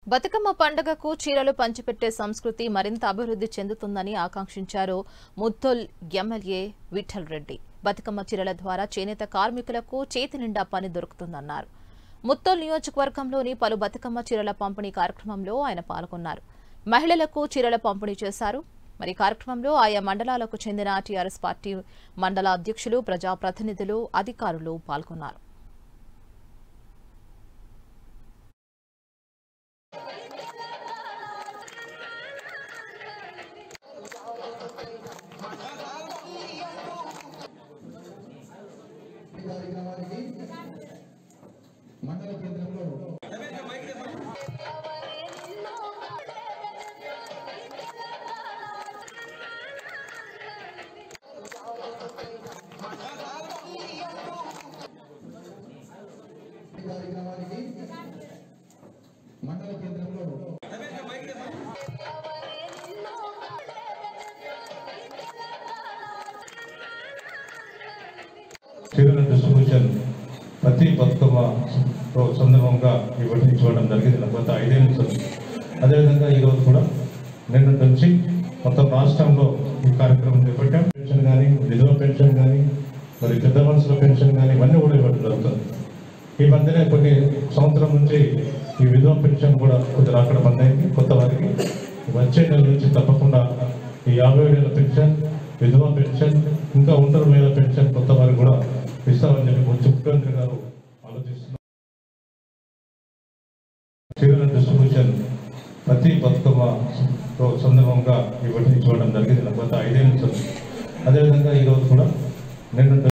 బతుకమ్మ పండుగకు చీరలు పంచిపెట్టే సంస్కృతి మరింత అభివృద్ధి చెందుతుందని ఆకాంక్షించారు ముత్తోల్ ఎమ్మెల్యే విఠల్ రెడ్డి బతుకమ్మ చీరల ద్వారా చేనేత కార్మికులకు చేతి నిండా పని దొరుకుతుందన్నారు ముత్తోల్ నియోజకవర్గంలోని పలు బతుకమ్మ చీరల పంపిణీ కార్యక్రమంలో ఆయన పాల్గొన్నారు మహిళలకు చీరల పంపిణీ చేశారు మరి ఈ కార్యక్రమంలో ఆయా మండలాలకు చెందిన టీఆర్ఎస్ పార్టీ మండల అధ్యక్షులు ప్రజాప్రతినిధులు అధికారులు పాల్గొన్నారు కార్యక్రమానికి మండల కేంద్రంలో కార్యక్రమానికి మండల కేంద్రంలో చీరల డిస్ట్రిబ్యూషన్ ప్రతి బతుకమ్మ రో- సందర్భంగా వివరించడం జరిగింది నా గత ఐదేళ్ళ నుంచి అదేవిధంగా ఈరోజు కూడా నిన్న నుంచి మొత్తం రాష్ట్రంలో ఈ కార్యక్రమం చేపట్టాం పెన్షన్ కానీ విధవ పెన్షన్ కానీ మరి పెద్ద మనుషుల పెన్షన్ కానీ ఇవన్నీ కూడా ఇవ్వడం జరుగుతుంది ఈ మధ్యనే కొన్ని సంవత్సరం నుంచి ఈ విధవ పెన్షన్ కూడా కొద్దిగా అక్కడ బంద్ అయింది కొత్త వారికి వచ్చే నెల నుంచి తప్పకుండా ఈ యాభై ఏళ్ళ పెన్షన్ విధవ పెన్షన్ ఇంకా ఒంటరి మహిళల పెన్షన్ కొత్త వారికి కూడా ఇస్తామని చెప్పి కొంచెం ముఖ్యమంత్రి గారు ఆలోచిస్తున్నారు చీరల డిస్ట్రిబ్యూషన్ ప్రతి బతుకమ్మ రో- సందర్భంగా వివరించడం జరిగింది నా గత ఐదేళ్ళ నుంచి అదేవిధంగా ఈరోజు కూడా నిన్న